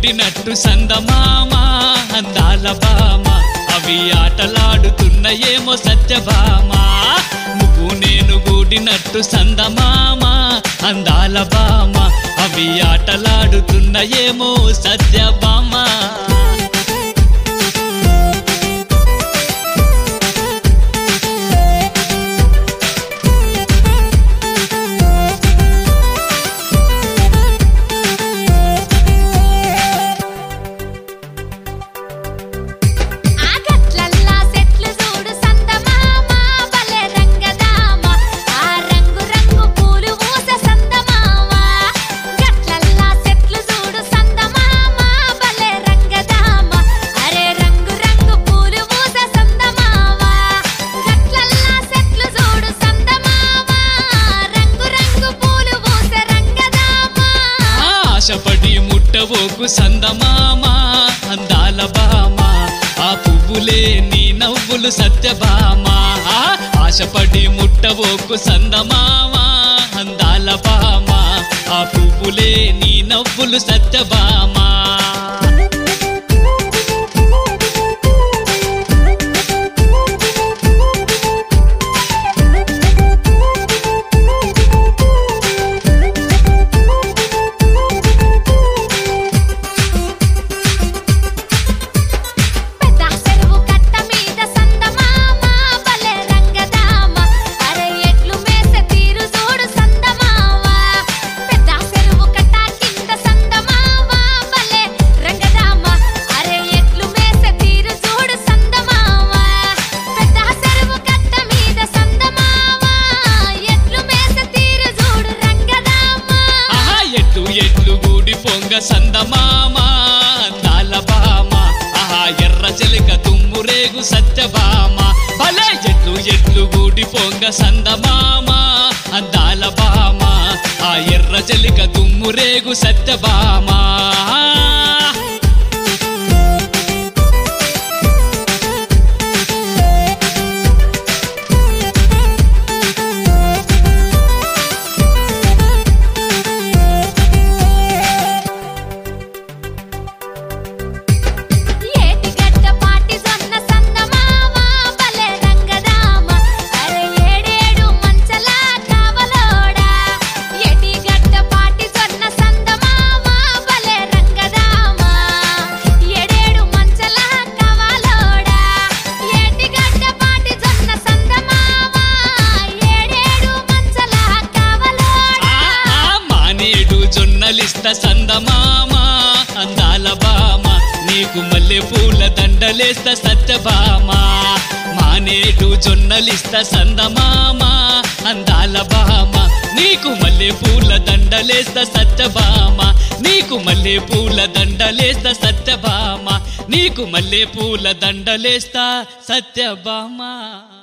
గూడినట్టు సందమామ అందాల బామ అవి ఆటలాడుతున్నాయేమో సత్యభామ నువ్వు నేను గూడినట్టు సందమామ అందాల బామ అవి ఆటలాడుతున్నాయేమో సత్యభామ ఆ గట్లల్లా సెట్లు చూడు సందమామ భలే రంగదామ ఆ రంగు రంగు పూలు పూస సందమామ గట్లల్లా సెట్లు చూడు సందమామ భలే రంగదామ అరే రంగు రంగు పూలు పూస సందమామ గట్లల్లా సెట్లు చూడు సందమామ రంగు రంగు పూలు పూస రంగదామ ఆశపడి ముట్టవోకు సందమామ అందాల బామ ఆ పువ్వులే నీ నవ్వులు సత్యభామ ఆశపడి ముట్టవోకు సందమామ అందాల బామ ఆ పువ్వులే నీ నవ్వులు సత్యభామ పెద్ద చెరువు కట్ట మీద సందమామ భలే రంగదామ అరే ఎట్లు మేసే తీరు చూడు సందమామ పెద్ద చెరువు కట్ట కింద సందమామ భలే రంగదామ అరే ఎట్లు మేసే తీరు చూడు సందమామ పెద్ద చెరువు కట్ట మీద సందమామ ఎట్లు మేసే తీరు చూడు రంగదామ ఆహా ఎట్లు ఎట్లు గూడి పొంగ సందమామ అందాల బామ ఆహా ఎర్ర చెలిక తుమ్మురేగు సత్యభామ భలే ఎట్లు ఎట్లు గూడి పొంగ సందమామ అందాల బామ ఆ ఎర్ర చెలిక తుమ్మురేగు సత్యభామ ఏటి గడ్డ పాటి సొన్న సందమామ భలే రంగదామ అరే ఏడేడు మంచలా కావలోడా ఏటి గడ్డ పాటి సొన్న సందమామ భలే రంగదామ ఏడేడు మంచలా కావలోడా ఏటి గడ్డ పాటి సొన్న సందమామ ఏడేడు మంచలా కావలోడా ఆ మానేడు జొన్నలిస్త సందమామ అందాల బామ నీకు మల్లె పూల దండలేస్త సత్యభామ మానేడు జొన్నలిస్త సందమామ అందాల బామ నీకు మల్లె పూల దండలేస్త సత్యభామ నీకు మల్లె పూల దండలేస్త సత్యభామ నీకు మల్లె పూల దండలేస్త సత్యభామ